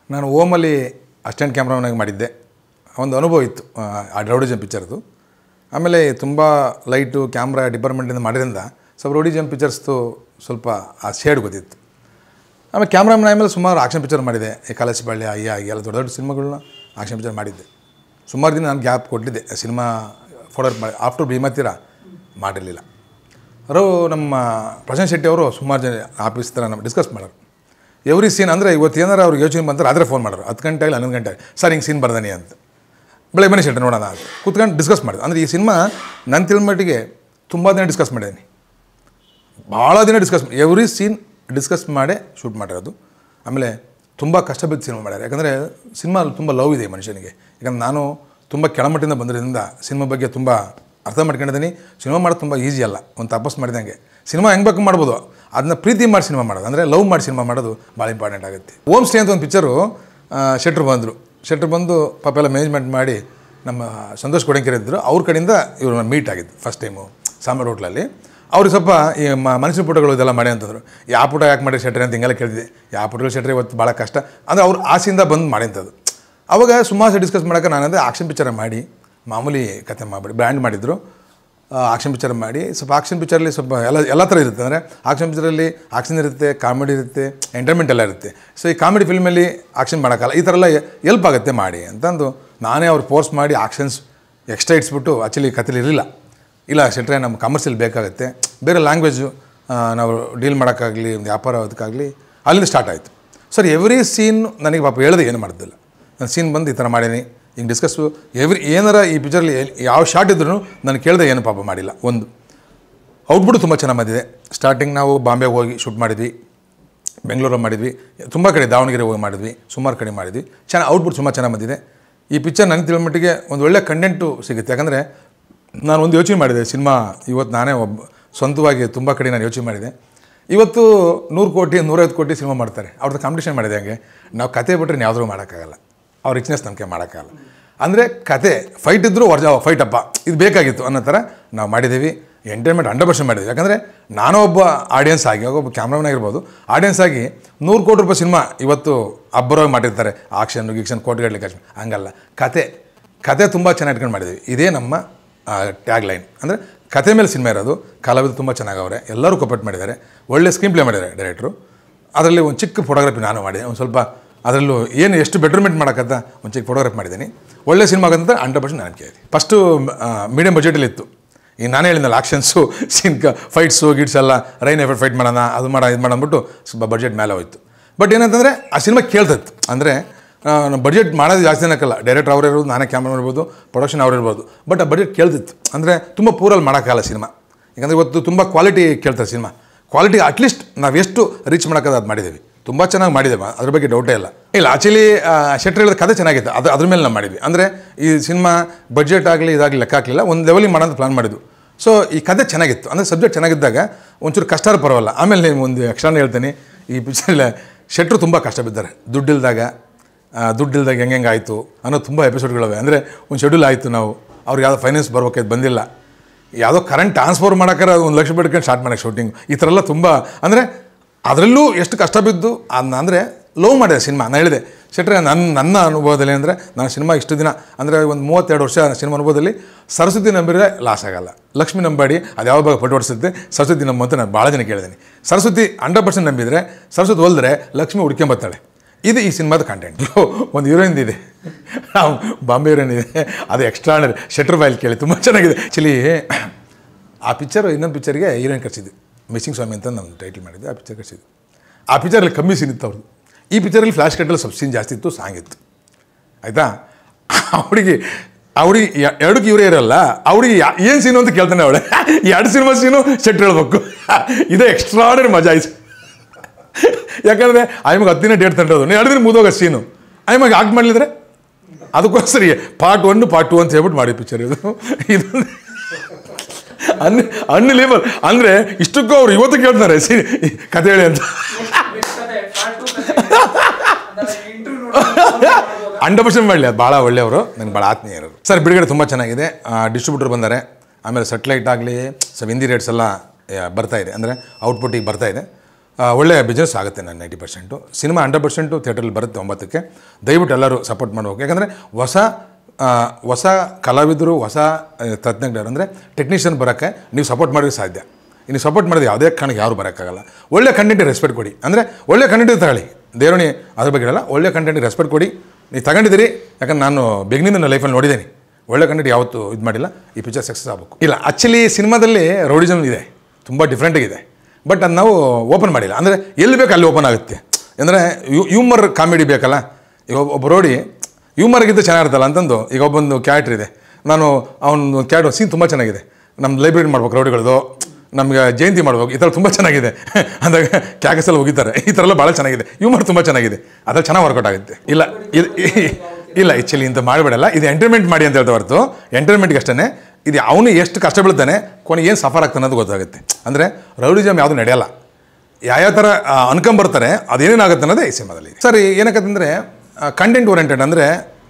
ನಾನು ಓಮಲ್ಲಿ ಅಸಿಸ್ಟೆಂಟ್ ಕ್ಯಾಮ್ರಾಮನಾಗಿ ಮಾಡಿದ್ದೆ ಒಂದು ಅನುಭವ ಇತ್ತು ಆ, ಆ ರೌಡಿಜಮ್ ಪಿಕ್ಚರ್ದು ಆಮೇಲೆ ತುಂಬ ಲೈಟು ಕ್ಯಾಮ್ರಾ ಡಿಪಾರ್ಟ್ಮೆಂಟಿಂದ ಮಾಡಿದ್ರಿಂದ ಸ್ವಲ್ಪ ರೌಡಿಜಮ್ ಪಿಕ್ಚರ್ಸ್ದು ಸ್ವಲ್ಪ ಆ ಶೇಡ್ ಗೊತ್ತಿತ್ತು ಆಮೇಲೆ ಕ್ಯಾಮ್ರಾಮನ್ ಆಮೇಲೆ ಸುಮಾರು ಆಕ್ಷನ್ ಪಿಕ್ಚರ್ ಮಾಡಿದೆ ಈ ಕಾಲೇಜ್ ಬಳ್ಳಿ ಅಯ್ಯ ಎಲ್ಲ ದೊಡ್ಡ ದೊಡ್ಡ ಸಿನಿಮಾಗಳನ್ನ ಆಕ್ಷನ್ ಪಿಕ್ಚರ್ ಮಾಡಿದ್ದೆ ಸುಮಾರು ದಿನ ನಾನು ಗ್ಯಾಪ್ ಕೊಟ್ಟಿದ್ದೆ ಸಿನಿಮಾ ಫೋಟೋ ಮಾಡಿ ಆಫ್ಟರ್ ಭೀಮತ್ತಿರ ಮಾಡಿರಲಿಲ್ಲ ಅವರು ನಮ್ಮ ಪ್ರಶಾಂತ್ ಶೆಟ್ಟಿ ಅವರು ಸುಮಾರು ಜನ ಆಫೀಸ್ ಥರ ನಮ್ಮ ಡಿಸ್ಕಸ್ ಮಾಡೋರು ಎವ್ರಿ ಸೀನ್ ಅಂದರೆ ಇವತ್ತು ಏನಾರು ಅವ್ರಿಗೆ ಯೋಚನೆ ಬಂತಾರೆ ಆದರೆ ಫೋನ್ ಮಾಡೋರು ಹತ್ತು ಗಂಟೆ ಇಲ್ಲ ಹನ್ನೊಂದು ಗಂಟೆ ಸರ್ ಹಿಂಗೆ ಸೀನ್ ಬರ್ದಾನಿ ಅಂತ ಬೆಳಗ್ಗೆ ಬನ್ನಿ ಶೆಟ್ಟಿ ನೋಡೋಣ ಅಂತ ಕೂತ್ಕೊಂಡು ಡಿಸ್ಕಸ್ ಮಾಡಿದೆ ಅಂದರೆ ಈ ಸಿನಿಮಾ ನನ್ನ ತಿಳ್ಮಟ್ಟಿಗೆ ತುಂಬ ದಿನ ಡಿಸ್ಕಸ್ ಮಾಡಿದ್ದೀನಿ ಭಾಳ ದಿನ ಡಿಸ್ಕಸ್ ಎವ್ರಿ ಸೀನ್ ಡಿಸ್ಕಸ್ ಮಾಡೇ ಶೂಟ್ ಮಾಡಿರೋದು ಆಮೇಲೆ ತುಂಬ ಕಷ್ಟ ಬಿದ್ದು ಸಿನಿಮಾ ಮಾಡ್ಯಾರ ಯಾಕಂದರೆ ಸಿನಿಮಾ ತುಂಬ ಲವ್ ಇದೆ ಮನುಷ್ಯನಿಗೆ ಯಾಕಂದ್ರೆ ನಾನು ತುಂಬ ಕೆಳಮಟ್ಟಿಂದ ಬಂದಿರೋದ್ರಿಂದ ಸಿನಿಮಾ ಬಗ್ಗೆ ತುಂಬ ಅರ್ಥ ಮಾಡ್ಕೊಂಡಿದ್ದೀನಿ ಸಿನಿಮಾ ಮಾಡೋದು ತುಂಬ ಈಸಿ ಅಲ್ಲ ಒಂದು ತಪಸ್ ಮಾಡಿದಂಗೆ ಸಿನಿಮಾ ಹೆಂಗೆ ಬೇಕು ಮಾಡ್ಬೋದು ಅದನ್ನ ಪ್ರೀತಿ ಮಾಡಿ ಸಿನಿಮಾ ಮಾಡೋದು ಅಂದರೆ ಲವ್ ಮಾಡಿ ಸಿನಿಮಾ ಮಾಡೋದು ಭಾಳ ಇಂಪಾರ್ಟೆಂಟ್ ಆಗುತ್ತೆ ಓಮ್ ಸ್ಟೇ ಅಂತ ಒಂದು ಪಿಕ್ಚರು ಶೆಟ್ರು ಬಂದರು ಶೆಟ್ರು ಬಂದು ಪಾಪ ಎಲ್ಲ ಮ್ಯಾನೇಜ್ಮೆಂಟ್ ಮಾಡಿ ನಮ್ಮ ಸಂತೋಷ್ ಕೊಡಂಕೆರೆ ಇದ್ದರು ಅವ್ರ ಕಡೆಯಿಂದ ಇವ್ರು ಮೀಟ್ ಆಗಿದ್ದು ಫಸ್ಟ್ ಟೈಮು ಸಾಂಬಾರ್ ಹೋಟ್ಲಲ್ಲಿ ಅವ್ರಿಗೆ ಸ್ವಲ್ಪ ಈ ಮ ಮನಸ್ಸಿನ ಪುಟಗಳು ಇದೆಲ್ಲ ಮಾಡಿ ಅಂತಂದರು ಯಾವ ಪುಟ ಯಾಕೆ ಮಾಡಿ ಶೆಟ್ರಿ ಅಂತ ಹಿಂಗೆಲ್ಲ ಕೇಳಿದೆ ಯಾವ ಪುಟಗಳು ಶೆಟ್ರಿ ಇವತ್ತು ಭಾಳ ಕಷ್ಟ ಅಂದರೆ ಅವ್ರು ಆಸೆಯಿಂದ ಬಂದು ಮಾಡಿಂಥದ್ದು ಅವಾಗ ಸುಮಾರು ಡಿಸ್ಕಸ್ ಮಾಡೋಕೆ ನಾನಂದರೆ ಆಕ್ಷನ್ ಪಿಕ್ಚರ್ ಮಾಡಿ ಮಾಮೂಲಿ ಕತೆ ಮಾಡಿಬಿಡಿ ಬ್ರ್ಯಾಂಡ್ ಮಾಡಿದ್ರು ಆಕ್ಷನ್ ಪಿಕ್ಚರ್ ಮಾಡಿ ಸ್ವಲ್ಪ ಆಕ್ಷನ್ ಪಿಕ್ಚರಲ್ಲಿ ಸ್ವಲ್ಪ ಎಲ್ಲ ಎಲ್ಲ ಥರ ಇರುತ್ತೆ ಅಂದರೆ ಆಕ್ಷನ್ ಪಿಕ್ಚರಲ್ಲಿ ಆಕ್ಷನ್ ಇರುತ್ತೆ ಕಾಮಿಡಿ ಇರುತ್ತೆ ಎಂಟರ್ಟೈನ್ಮೆಂಟ್ ಎಲ್ಲ ಇರುತ್ತೆ ಸೊ ಈ ಕಾಮಿಡಿ ಫಿಲ್ಮಲ್ಲಿ ಆಕ್ಷನ್ ಮಾಡೋಕ್ಕಲ್ಲ ಈ ಥರ ಎಲ್ಲ ಎಲ್ಪ್ ಆಗುತ್ತೆ ಮಾಡಿ ಅಂತಂದು ನಾನೇ ಅವ್ರು ಫೋರ್ಸ್ ಮಾಡಿ ಆಕ್ಷನ್ಸ್ ಎಕ್ಸ್ಟ್ರಾ ಇಟ್ಸ್ಬಿಟ್ಟು ಆ್ಯಕ್ಚುಲಿ ಕಥೆಲಿ ಇರಲಿಲ್ಲ ಇಲ್ಲ ಶೆಟ್ರೆ ನಮ್ಮ ಕಮರ್ಷಿಯಲ್ ಬೇಕಾಗುತ್ತೆ ಬೇರೆ ಲ್ಯಾಂಗ್ವೇಜು ನಾವು ಡೀಲ್ ಮಾಡೋಕ್ಕಾಗಲಿ ಒಂದು ವ್ಯಾಪಾರ ಅದಕ್ಕಾಗಲಿ ಅಲ್ಲಿಂದ ಸ್ಟಾರ್ಟ್ ಆಯಿತು ಸರ್ ಎವ್ರಿ ಸೀನ್ ನನಗೆ ಪಾಪ ಹೇಳ್ದೆ ಏನು ಮಾಡೋದಿಲ್ಲ ನಾನು ಸೀನ್ ಬಂದು ಈ ಥರ ಮಾಡೀನಿ ಹಿಂಗೆ ಡಿಸ್ಕಸ್ಸು ಎವ್ರಿ ಏನಾರ ಈ ಪಿಕ್ಚರ್ಲಿ ಯಾವ ಶಾರ್ಟ್ ಇದ್ರೂ ನಾನು ಕೇಳಿದೆ ಏನು ಪಾಪ ಮಾಡಿಲ್ಲ ಒಂದು ಔಟ್ಪುಟ್ ತುಂಬ ಚೆನ್ನಾಗಿ ಬಂದಿದೆ ಸ್ಟಾರ್ಟಿಂಗ್ ನಾವು ಬಾಂಬೆಗೆ ಹೋಗಿ ಶೂಟ್ ಮಾಡಿದ್ವಿ ಬೆಂಗಳೂರಲ್ಲಿ ಮಾಡಿದ್ವಿ ತುಂಬ ಕಡೆ ದಾವಣಗೆರೆ ಹೋಗಿ ಮಾಡಿದ್ವಿ ಸುಮಾರು ಕಡೆ ಮಾಡಿದ್ವಿ ಚೆನ್ನಾಗಿ ಔಟ್ಪುಟ್ ತುಂಬ ಚೆನ್ನಾಗಿ ಬಂದಿದೆ ಈ ಪಿಕ್ಚರ್ ನನಗೆ ತಿಳಿದ ಮಟ್ಟಿಗೆ ಒಂದು ಒಳ್ಳೆ ಕಂಟೆಂಟು ಸಿಗುತ್ತೆ ಯಾಕಂದರೆ ನಾನು ಒಂದು ಯೋಚನೆ ಮಾಡಿದೆ ಸಿನಿಮಾ ಇವತ್ತು ನಾನೇ ಒಬ್ಬ ಸ್ವಂತವಾಗಿ ತುಂಬ ಕಡೆ ನಾನು ಯೋಚನೆ ಮಾಡಿದೆ ಇವತ್ತು ನೂರು ಕೋಟಿ ನೂರೈವತ್ತು ಕೋಟಿ ಸಿನಿಮಾ ಮಾಡ್ತಾರೆ ಅವ್ರದ್ದು ಕಾಂಪಿಟೇಷನ್ ಮಾಡಿದೆ ಹಂಗೆ ನಾವು ಕತೆ ಬಿಟ್ಟರೆ ಯಾವುದ್ರೂ ಮಾಡೋಕ್ಕಾಗಲ್ಲ ಅವ್ರ ರಿಚ್ನೆಸ್ ನಮಗೆ ಮಾಡೋಕ್ಕಾಗಲ್ಲ ಅಂದರೆ ಕತೆ ಫೈಟ್ ಇದ್ದರೂ ವರ್ಜ ಫೈಟ್ ಅಪ್ಪ ಇದು ಬೇಕಾಗಿತ್ತು ಅನ್ನೋ ಥರ ನಾವು ಮಾಡಿದ್ದೀವಿ ಎಂಟರ್ಟೈನ್ಮೆಂಟ್ ಹಂಡ್ರೆಡ್ ಪರ್ಸೆಂಟ್ ಮಾಡಿದ್ವಿ ಯಾಕಂದರೆ ನಾನೋ ಒಬ್ಬ ಆಡಿಯನ್ಸ್ ಆಗಿ ಒಬ್ಬ ಕ್ಯಾಮ್ರಾಮನ್ ಆಗಿರ್ಬೋದು ಆಡಿಯನ್ಸ್ ಆಗಿ ನೂರು ಕೋಟಿ ರೂಪಾಯಿ ಸಿನಿಮಾ ಇವತ್ತು ಅಬ್ಬರವಾಗಿ ಮಾಡಿರ್ತಾರೆ ಆಕ್ಷನ್ ಗೀಕ್ಷನ್ ಕೋಟಿಗಟ್ಟಲೆ ಖರ್ಚು ಹಂಗಲ್ಲ ಕತೆ ಕತೆ ತುಂಬ ಚೆನ್ನಾಗಿ ಇಟ್ಕೊಂಡು ಮಾಡಿದ್ದೀವಿ ಇದೇ ನಮ್ಮ ಟ್ಯಾಗ್ ಲೈನ್ ಅಂದರೆ ಕತೆ ಮೇಲೆ ಸಿನಿಮಾ ಇರೋದು ಕಲಾವಿದರು ತುಂಬ ಚೆನ್ನಾಗವ್ರೆ ಎಲ್ಲರೂ ಕೊಪರೇಟ್ ಮಾಡಿದ್ದಾರೆ ಒಳ್ಳೆ ಸ್ಕ್ರೀನ್ ಪ್ಲೇ ಮಾಡಿದ್ದಾರೆ ಡೈರೆಕ್ಟ್ರು ಅದರಲ್ಲಿ ಒಂದು ಚಿಕ್ಕ ಫೋಟೋಗ್ರಫಿ ನಾನು ಮಾಡಿದೆ ಒಂದು ಸ್ವಲ್ಪ ಅದರಲ್ಲೂ ಏನು ಎಷ್ಟು ಬೆಟ್ರ್ಮೆಂಟ್ ಮಾಡೋಕ್ಕಂತ ಒಂದು ಚಿಕ್ಕ ಫೋಟೋಗ್ರಫಿ ಮಾಡಿದ್ದೀನಿ ಒಳ್ಳೆ ಸಿನಿಮಾ ಆಗಂತ ಹಂಡ್ರೆಡ್ ಪರ್ಸೆಂಟ್ ನನಗೆ ಕೇಳಿ ಫಸ್ಟು ಮೀಡಿಯಂ ಬಜೆಟಲ್ಲಿ ಇತ್ತು ಈಗ ನಾನೇ ಹೇಳಿದ್ನಲ್ಲ ಆಕ್ಷನ್ಸು ಸೀನ್ ಫೈಟ್ಸು ಗಿಟ್ಸ್ ಎಲ್ಲ ರೈನ್ ಎಫೆಕ್ಟ್ ಫೈಟ್ ಮಾಡೋಣ ಅದು ಮಾಡ ಇದು ಮಾಡಂದ್ಬಿಟ್ಟು ಸ್ವಲ್ಪ ಬಜೆಟ್ ಮೇಲೆ ಹೋಯ್ತು ಬಟ್ ಏನಂತಂದರೆ ಆ ಸಿನಿಮಾ ಕೇಳ್ತತ್ತು ಅಂದರೆ ಬಡ್ಜೆಟ್ ಮಾಡೋದು ಜಾಸ್ತಿ ಅನ್ನಕ್ಕಲ್ಲ ಡೈರೆಕ್ಟರ್ ಅವ್ರು ಇರ್ಬೋದು ನಾನೇ ಕ್ಯಾಮ್ರಾ ಇರ್ಬೋದು ಪ್ರೊಡಕ್ಷನ್ ಅವ್ರು ಇರ್ಬೋದು ಬಟ್ ಆ ಬಡ್ಜೆಟ್ ಕೇಳ್ತಿತ್ತು ಅಂದರೆ ತುಂಬ ಪೂರಲ್ಲಿ ಮಾಡೋಕ್ಕಲ್ಲ ಸಿನಿಮಾ ಯಾಕಂದರೆ ಇವತ್ತು ತುಂಬ ಕ್ವಾಲಿಟಿ ಕೇಳ್ತಾರೆ ಸಿನಿಮಾ ಕ್ವಾಲಿಟಿ ಅಟ್ಲೀಸ್ಟ್ ನಾವು ಎಷ್ಟು ರೀಚ್ ಮಾಡೋಕ್ಕದು ಅದು ಮಾಡಿದ್ದೀವಿ ತುಂಬ ಚೆನ್ನಾಗಿ ಮಾಡಿದ್ದೇವೆ ಅದ್ರ ಬಗ್ಗೆ ಡೌಟೇ ಇಲ್ಲ ಇಲ್ಲ ಆ್ಯಕ್ಚುಲಿ ಶೆಟ್ರ್ ಹೇಳಿದ ಕಥೆ ಚೆನ್ನಾಗಿತ್ತು ಅದು ಅದ್ರ ಮೇಲೆ ನಾವು ಮಾಡಿದ್ವಿ ಅಂದರೆ ಈ ಸಿನಿಮಾ ಬಡ್ಜೆಟ್ ಆಗಲಿ ಇದಾಗಲಿ ಲೆಕ್ಕ ಹಾಕಲಿಲ್ಲ ಒಂದು ಲೆವೆಲಿಗೆ ಮಾಡೋದು ಪ್ಲಾನ್ ಮಾಡಿದ್ವು ಸೊ ಈ ಕಥೆ ಚೆನ್ನಾಗಿತ್ತು ಅಂದರೆ ಸಬ್ಜೆಕ್ಟ್ ಚೆನ್ನಾಗಿದ್ದಾಗ ಒಂಚೂರು ಕಷ್ಟ ಪರವಲ್ಲ ಆಮೇಲೆ ನೀವು ಒಂದು ಎಕ್ಸ್ಟ್ರಾನೇ ಹೇಳ್ತೀನಿ ಈ ಪಿಕ್ಚರಲ್ಲಿ ಶೆಟ್ರು ತುಂಬ ಕಷ್ಟ ಬಿದ್ದಾರೆ ದುಡ್ಡಿಲ್ದಾಗ ದುಡ್ಡಿಲ್ದಾಗ ಹೆಂಗೆ ಹೆಂಗೆ ಆಯಿತು ಅನ್ನೋ ತುಂಬ ಎಪಿಸೋಡ್ಗಳಿವೆ ಅಂದರೆ ಒಂದು ಶೆಡ್ಯೂಲ್ ಆಯಿತು ನಾವು ಅವ್ರಿಗೆ ಯಾವುದೋ ಫೈನಾನ್ಸ್ ಬರ್ಬೇಕಾಯ್ತು ಬಂದಿಲ್ಲ ಯಾವುದೋ ಕರೆಂಟ್ ಟ್ರಾನ್ಸ್ಫರ್ ಮಾಡೋಕ್ಕಾರ ಒಂದು ಲಕ್ಷ ಬಿಡ್ಕೊಂಡು ಸ್ಟಾರ್ಟ್ ಮಾಡೋಕ್ಕೆ ಶೂಟಿಂಗ್ ಈ ಥರ ಎಲ್ಲ ತುಂಬ ಅಂದರೆ ಅದರಲ್ಲೂ ಎಷ್ಟು ಕಷ್ಟ ಬಿದ್ದು ಅದನ್ನ ಅಂದರೆ ಲವ್ ಮಾಡಿದೆ ಸಿನಿಮಾ ನಾನು ಹೇಳಿದೆ ಶೆಟ್ರೆ ನನ್ನ ನನ್ನ ಅನುಭವದಲ್ಲಿ ಅಂದರೆ ನಾನು ಸಿನಿಮಾ ಇಷ್ಟು ದಿನ ಅಂದರೆ ಒಂದು ಮೂವತ್ತೆರಡು ವರ್ಷ ಸಿನಿಮಾ ಅನುಭವದಲ್ಲಿ ಸರಸ್ವತಿ ನಂಬಿದ್ರೆ ಲಾಸ್ ಆಗಲ್ಲ ಲಕ್ಷ್ಮಿ ನಂಬಾಡಿ ಅದು ಯಾವ ಭಾಗ ಪಟೋಡಿಸುತ್ತೆ ಸರಸ್ವತಿ ನಂಬು ಅಂತ ನಾನು ಭಾಳ ಜನ ಕೇಳಿದ್ದೀನಿ ಸರಸ್ವತಿ ಹಂಡ್ರೆಡ್ ಪರ್ಸೆಂಟ್ ನಂಬಿದರೆ ಸರಸ್ವತಿ ಹೋಲಿದ್ರೆ ಲಕ್ಷ್ಮಿ ಹುಡ್ಕೊಂಬರ್ತಾಳೆ ಇದು ಈ ಸಿನಿಮಾದ ಕಂಟೆಂಟ್ ಒಂದು ಹೀರೋಯಿನ್ ಇದೆ ನಾವು ಬಾಂಬೆ ಹೀರೋಯಿನ್ ಇದೆ ಅದು ಎಕ್ಸ್ಟ್ರಾನರಿ ಶೆಟ್ರ್ ಬಾಯಲ್ಲಿ ಕೇಳಿ ತುಂಬ ಚೆನ್ನಾಗಿದೆ ಆ್ಯಕ್ಚುಲಿ ಆ ಪಿಕ್ಚರ್ ಇನ್ನೊಂದು ಪಿಕ್ಚರ್ಗೆ ಹೀರೋಯಿನ್ ಕರ್ಸಿದ್ವಿ ಮಿಸ್ಸಿಂಗ್ ಸ್ವಾಮಿ ಅಂತ ನಮ್ಮ ಟೈಟಲ್ ಮಾಡಿದ್ದೆ ಆ ಪಿಕ್ಚರ್ ಕರ್ಸಿದ್ವಿ ಆ ಪಿಕ್ಚರಲ್ಲಿ ಕಮ್ಮಿ ಸೀನ್ ಇತ್ತು ಅವ್ರದ್ದು ಈ ಪಿಕ್ಚರಲ್ಲಿ ಫ್ಲ್ಯಾಶ್ ಕಟ್ಟಲ್ಲಿ ಸ್ವಲ್ಪ ಸೀನ್ ಜಾಸ್ತಿ ಇತ್ತು ಸಾಂಗ್ ಇತ್ತು ಆಯಿತಾ ಅವಳಿಗೆ ಅವ್ರಿಗೆ ಎರಡಕ್ಕೆ ಇವರೇ ಇರಲ್ಲ ಅವ್ರಿಗೆ ಏನು ಸೀನು ಅಂತ ಕೇಳ್ತಾನೆ ಅವಳೆ ಎರಡು ಸಿನಿಮಾ ಸೀನು ಶೆಟ್ರ್ ಹೇಳ್ಬೇಕು ಇದೇ ಎಕ್ಸ್ಟ್ರಾಡರಿ ಮಜಾ ಆಯ್ತು ಯಾಕಂದರೆ ಆಯ್ಮಗೆ ಹತ್ತು ದಿನ ಡೇಟ್ ತಂಡೋದು ನೀವು ಎರಡು ದಿನ ಮುದೋಗ ಸೀನು ಆಯ್ಮಗೆ ಆಕ್ಟ್ ಮಾಡಲಿದ್ರೆ ಅದಕ್ಕೋಸ್ಕರ ಪಾರ್ಟ್ ಒನ್ ಪಾರ್ಟ್ ಟು ಅಂತ ಹೇಳ್ಬಿಟ್ಟು ಮಾಡಿ ಪಿಕ್ಚರ್ ಇದು ಇದು ಅನ್ ಅನ್ಲಿಲೇಬಲ್ ಅಂದರೆ ಇಷ್ಟಕ್ಕೂ ಅವ್ರು ಇವತ್ತು ಕೇಳ್ತಾರೆ ಸಿ ಕತೆ ಹೇಳಿ ಅಂತ ಹಂಡ್ರೆಡ್ ಪರ್ಸೆಂಟ್ ಮಾಡಲಿ ಅದು ಭಾಳ ಒಳ್ಳೆಯವರು ನನಗೆ ಭಾಳ ಆತ್ಮೀಯರು ಸರ್ ಬಿಡುಗಡೆ ತುಂಬ ಚೆನ್ನಾಗಿದೆ ಡಿಸ್ಟ್ರಿಬ್ಯೂಟರ್ ಬಂದ್ದಾರೆ ಆಮೇಲೆ ಸೆಟ್ಲೈಟ್ ಆಗಲಿ ಸ್ವಲ್ಪ ಹಿಂದಿ ರೇಟ್ಸ್ ಎಲ್ಲ ಆ, ಬರ್ತಾ ಇದೆ ಅಂದರೆ ಔಟ್ಪುಟ್ಟಿಗೆ ಬರ್ತಾ ಇದೆ ಆ, ಒಳ್ಳೆ ಬಿಸ್ನೆಸ್ ಆಗುತ್ತೆ ನಾನು ninety percent cinema hundred percent ಥಿಯೇಟ್ರಲ್ಲಿ ಬರುತ್ತೆ ಒಂಬತ್ತಕ್ಕೆ ದಯವಿಟ್ಟು ಎಲ್ಲರೂ ಸಪೋರ್ಟ್ ಮಾಡಬೇಕು ಯಾಕಂದರೆ ಹೊಸ ಆ, ಹೊಸ ಕಲಾವಿದರು ಹೊಸ ಆ, ತಜ್ಞರು ಅಂದರೆ ಟೆಕ್ನಿಷಿಯನ್ ಬರೋಕ್ಕೆ ನೀವು ಸಪೋರ್ಟ್ ಮಾಡೋಕ್ಕೆ ಸಾಧ್ಯ ನೀವು ಸಪೋರ್ಟ್ ಮಾಡಿದ್ರೆ ಯಾವುದೇ ಕಾರಣಕ್ಕೆ ಯಾರು ಬರೋಕ್ಕಾಗಲ್ಲ ಒಳ್ಳೆ ಕಂಟೆಂಟಿಗೆ ರೆಸ್ಪೆಕ್ಟ್ ಕೊಡಿ ಅಂದರೆ ಒಳ್ಳೆ ಕಂಟೆಂಟ್ ತಗೊಳ್ಳಿ ದೇವರಣಿ ಅದ್ರ ಬಗ್ಗೆ ಹೇಳಲ್ಲ ಒಳ್ಳೆ ಕಂಟೆಂಟಿಗೆ ರೆಸ್ಪೆಕ್ಟ್ ಕೊಡಿ ನೀವು ತಗೊಂಡಿದ್ದೀರಿ ಯಾಕಂದ್ರೆ ನಾನು ಬೆಗ್ನಿಂದ ನನ್ನ ಲೈಫಲ್ಲಿ ನೋಡಿದ್ದೀನಿ ಒಳ್ಳೆ ಕಂಟೆಂಟ್ ಯಾವತ್ತೂ ಇದು ಮಾಡಿಲ್ಲ ಈ ಪಿಕ್ಚರ್ ಸಕ್ಸಸ್ ಆಗಬೇಕು ಇಲ್ಲ ಆ್ಯಕ್ಚುಲಿ ಸಿನಿಮಾದಲ್ಲಿ ರೌಡಿಸಮ್ ಇದೆ ತುಂಬ ಡಿಫ್ರೆಂಟಾಗಿದೆ ಬಟ್ ಅದು ನಾವು ಓಪನ್ ಮಾಡಿಲ್ಲ ಅಂದರೆ ಎಲ್ಲಿ ಬೇಕು ಅಲ್ಲಿ ಓಪನ್ ಆಗುತ್ತೆ ಅಂದರೆ ಯು ಹ್ಯೂಮರ್ ಕಾಮಿಡಿ ಬೇಕಲ್ಲ ಈಗ ಒಬ್ಬ- ಒಬ್ಬ ರೋಡಿ ಹ್ಯೂಮರ್ಗಿದ್ದು ಚೆನ್ನಾಗಿರ್ತಲ್ಲ ಅಂತಂದು ಈಗ ಒಬ್ಬೊಂದು ಕ್ಯಾರೆಕ್ಟರ್ ಇದೆ ನಾನು ಅವನ ಕ್ಯಾರೆಕ್ಟರ್ ಸೀನ್ ತುಂಬ ಚೆನ್ನಾಗಿದೆ ನಮ್ಮ ಲೈಬ್ರರಿ ಮಾಡ್ಬೇಕು ರೌಡಿಗಳದು ನಮ್ಗೆ ಜಯಂತಿ ಮಾಡ್ಬೇಕು ಈ ಥರ ತುಂಬ ಚೆನ್ನಾಗಿದೆ ಅಂದಾಗ ಕ್ಯಾಕಸಲ್ಲಿ ಹೋಗಿದ್ದಾರೆ ಈ ಥರ ಎಲ್ಲ ಭಾಳ ಚೆನ್ನಾಗಿದೆ ಹ್ಯೂಮರ್ ತುಂಬ ಚೆನ್ನಾಗಿದೆ ಅದ್ರಲ್ಲಿ ಚೆನ್ನಾಗಿ ವರ್ಕೌಟ್ ಆಗುತ್ತೆ ಇಲ್ಲ ಇದು ಇಲ್ಲ ಆ್ಯಕ್ಚುಲಿ ಇಂಥ ಮಾಡಬೇಡಲ್ಲ ಇದು ಎಂಟರ್ಟೈನ್ಮೆಂಟ್ ಮಾಡಿ ಅಂತ ಹೇಳ್ತಾ ಹೊರತು ಎಂಟರ್ಟೈನ್ಮೆಂಟ್ಗೆ ಅಷ್ಟೇ ಇದು ಅವನು ಎಷ್ಟು ಕಷ್ಟ ಬೀಳ್ತಾನೆ ಕೊನೆಗೆ ಏನು ಸಫರ್ ಆಗ್ತಾನೆ ಅನ್ನೋದು ಗೊತ್ತಾಗುತ್ತೆ ಅಂದರೆ ರೌಡಿಸಮ್ ಯಾವುದು ನಡೆಯಲ್ಲ ಯಾವ್ಯಾವ ಥರ ಆ, ಅನ್ಕೊಂಬರ್ತಾರೆ ಅದೇನೇನಾಗುತ್ತೆ ಅನ್ನೋದೇ ಈ ಸಿನಿಮಾದಲ್ಲಿ ಸರ್ ಏನಕ್ಕಂತಂದರೆ ಕಂಟೆಂಟ್ ಓರಿಯೆಂಟೆಡ್ ಅಂದರೆ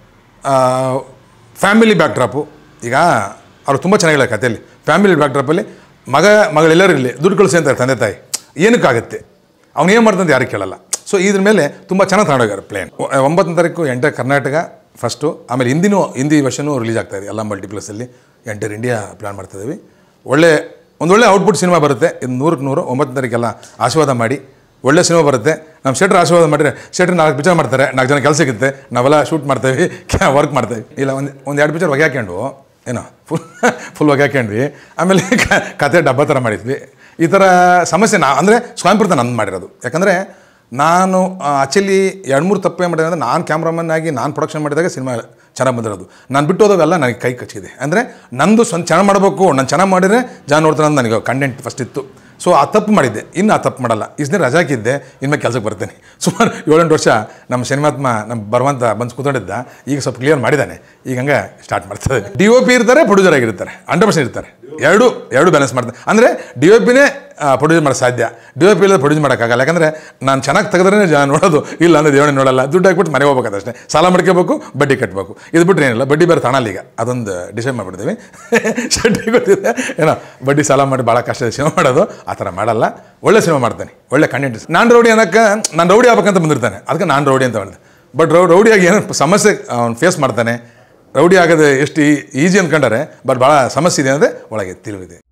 ಫ್ಯಾಮಿಲಿ ಬ್ಯಾಕ್ಡ್ರಾಪು ಈಗ ಅವ್ರು ತುಂಬ ಚೆನ್ನಾಗಿಲ್ಲ ಕಥೆಯಲ್ಲಿ ಫ್ಯಾಮಿಲಿ ಬ್ಯಾಕ್ಡ್ರಾಪಲ್ಲಿ ಮಗ ಮಗಳೆಲ್ಲರೂ ಇರಲಿ ದುಡ್ಡು ಕಳಿಸಿ ಅಂತಾರೆ ತಂದೆ ತಾಯಿ ಏನಕ್ಕಾಗುತ್ತೆ ಅವ್ನು ಏನು ಮಾಡ್ತಂತ ಯಾರಿಗೆ ಕೇಳಲ್ಲ ಸೊ ಇದ್ರ ಮೇಲೆ ತುಂಬ ಚೆನ್ನಾಗಿ ತಗೊಂಡೋಗ್ಯಾರ ಪ್ಲೇನ್ ಒಂಬತ್ತನೇ ತಾರೀಕು ಎಂಟರ್ ಕರ್ನಾಟಕ ಫಸ್ಟು ಆಮೇಲೆ ಹಿಂದಿನೂ ಹಿಂದಿ ವರ್ಷನೂ ರಿಲೀಸ್ ಆಗ್ತಾ ಇದೆ ಎಲ್ಲ ಮಲ್ಟಿಪ್ಲೆಕ್ಸಲ್ಲಿ ಎಂಟರ್ ಇಂಡಿಯಾ ಪ್ಲ್ಯಾನ್ ಮಾಡ್ತಾಯಿದ್ದೀವಿ ಒಳ್ಳೆ ಒಂದು ಒಳ್ಳೆ ಔಟ್ಪುಟ್ ಸಿನಿಮಾ ಬರುತ್ತೆ ಇದು ನೂರಕ್ಕೆ ನೂರು ಒಂಬತ್ತನೇ ತಾರೀಕೆಲ್ಲ ಆಶೀರ್ವಾದ ಮಾಡಿ ಒಳ್ಳೆ ಸಿನಿಮಾ ಬರುತ್ತೆ ನಮ್ಮ ಶೆಟ್ರ್ ಆಶೀರ್ವಾದ ಮಾಡಿದ್ರೆ ಶೆಟ್ರ್ ನಾಲ್ಕು ಪಿಕ್ಚರ್ ಮಾಡ್ತಾರೆ ನಾಲ್ಕು ಜನ ಕೆಲಸ ಸಿಗುತ್ತೆ ನಾವೆಲ್ಲ ಶೂಟ್ ಮಾಡ್ತೇವೆ ವರ್ಕ್ ಮಾಡ್ತೇವೆ ಇಲ್ಲ ಒಂದು ಒಂದು ಎರಡು ಪಿಕ್ಚರ್ ಹೊಗೆ ಹಾಕ್ಕೊಂಡು ಏನೋ ಫುಲ್ ಫುಲ್ ಹೊಗೆ ಹಾಕ್ಕೊಂಡ್ವಿ ಆಮೇಲೆ ಕ- ಕತೆ ಡಬ್ಬ ಥರ ಮಾಡಿದ್ವಿ ಈ ಥರ ಸಮಸ್ಯೆ ನಾ ಅಂದರೆ ಸ್ವಯಂಪ್ರತ ನಂದು ಮಾಡಿರೋದು ಯಾಕಂದರೆ ನಾನು ಆ್ಯಕ್ಚುಲಿ ಎರಡು ಮೂರು ತಪ್ಪೇ ಮಾಡಿದೆ ಅಂದರೆ ನಾನು ಕ್ಯಾಮ್ರಾಮನ್ ಆಗಿ ನಾನು ಪ್ರೊಡಕ್ಷನ್ ಮಾಡಿದಾಗ ಸಿನಿಮಾ ಚೆನ್ನಾಗಿ ಬಂದಿರೋದು ನಾನು ಬಿಟ್ಟು ಹೋದವೆಲ್ಲ ನನಗೆ ಕೈ ಕಚ್ಚಿದೆ ಅಂದರೆ ನಂದು ಸ್ವಂತ ಚೆನ್ನಾಗಿ ಮಾಡಬೇಕು ನಾನು ಚೆನ್ನಾಗಿ ಮಾಡಿದರೆ ಜನ ನೋಡ್ತಾರೆ ಅಂತ ನನಗೆ ಕಂಟೆಂಟ್ ಫಸ್ಟ್ ಇತ್ತು ಸೊ ಆ ತಪ್ಪು ಮಾಡಿದ್ದೆ ಇನ್ನು ಆ ತಪ್ಪು ಮಾಡಲ್ಲ ಇಷ್ಟನೇ ರಜಾ ಹಾಕಿದ್ದೆ ಇನ್ಮೇಲೆ ಕೆಲಸಕ್ಕೆ ಬರ್ತೇನೆ ಸುಮಾರು ಏಳೆಂಟು ವರ್ಷ ನಮ್ಮ ಸಿನಿಮಾತ್ಮ ನಮ್ಮ ಬರುವಂತ ಬಂದು ಕೂತ್ಕೊಂಡಿದ್ದ ಈಗ ಸ್ವಲ್ಪ ಕ್ಲಿಯರ್ ಮಾಡಿದ್ದಾನೆ ಈಗ ಹಂಗೆ ಸ್ಟಾರ್ಟ್ ಮಾಡ್ತಾರೆ ಡಿ ಒ ಪಿ ಇರ್ತಾರೆ ಪ್ರೊಡ್ಯೂಸರ್ ಆಗಿರ್ತಾರೆ ಹಂಡ್ರೆಡ್ ಪರ್ಸೆಂಟ್ ಇರ್ತಾರೆ ಎರಡು ಎರಡು ಬ್ಯಾಲೆನ್ಸ್ ಮಾಡ್ತಾರೆ ಅಂದರೆ ಡಿ ಒ ಪಿನೇ ಪ್ರೊಡ್ಯೂಸ್ ಮಾಡೋಕ್ಕೆ ಸಾಧ್ಯ ಡಿ ಒ ಪಿ ಇಲ್ಲದೆ ಪ್ರೊಡ್ಯೂಸ್ ಮಾಡೋಕ್ಕಾಗಲ್ಲ ಯಾಕಂದರೆ ನಾನು ಚೆನ್ನಾಗಿ ತೆಗೆದ್ರೆ ಜನ ನೋಡೋದು ಇಲ್ಲ ಅಂದರೆ ದೇವನೇ ನೋಡಲ್ಲ ದುಡ್ಡು ಹಾಕ್ಬಿಟ್ಟು ಮನೆ ಹೋಗ್ಬೇಕು ಅಷ್ಟೇ ಸಾಲ ಮಾಡ್ಕೋಬೇಕು ಬಡ್ಡಿ ಕಟ್ಟಬೇಕು ಇದು ಬಿಟ್ಟರೆ ಏನಿಲ್ಲ ಬಡ್ಡಿ ಬೇರೆ ತಾಣಲ್ಲ ಈಗ ಅದೊಂದು ಡಿಸೈಡ್ ಮಾಡಿಬಿಡ್ತೀವಿ ಶೆಟ್ಟಿ ಗೊತ್ತಿದೆ ಏನೋ ಬಡ್ಡಿ ಸಾಲ ಮಾಡಿ ಭಾಳ ಕಷ್ಟ ಸಿನಿಮಾ ಮಾಡೋದು ಆ ಥರ ಮಾಡಲ್ಲ ಒಳ್ಳೆ ಸಿನಿಮಾ ಮಾಡ್ತಾನೆ ಒಳ್ಳೆ ಕಂಟೆಂಟ್ ನಾನು ರೌಡಿ ಅನ್ನೋಕ್ಕೆ ನಾನು ರೌಡಿ ಆಗ್ಬೇಕಂತ ಬಂದಿರ್ತಾನೆ ಅದಕ್ಕೆ ನಾನು ರೌಡಿ ಅಂತ ಮಾಡಿದೆ ಬಟ್ ರೌ ರೌಡಿಯಾಗಿ ಏನೋ ಸಮಸ್ಯೆ ಅವ್ನು ಫೇಸ್ ಮಾಡ್ತಾನೆ ರೌಡಿ ಆಗೋದು ಎಷ್ಟು ಈಜಿ ಅಂದ್ಕೊಂಡಾರೆ ಬಟ್ ಭಾಳ ಸಮಸ್ಯೆ ಇದೆ ಅಂದರೆ ಒಳಗೆ ತಿಳಿವಿದೆ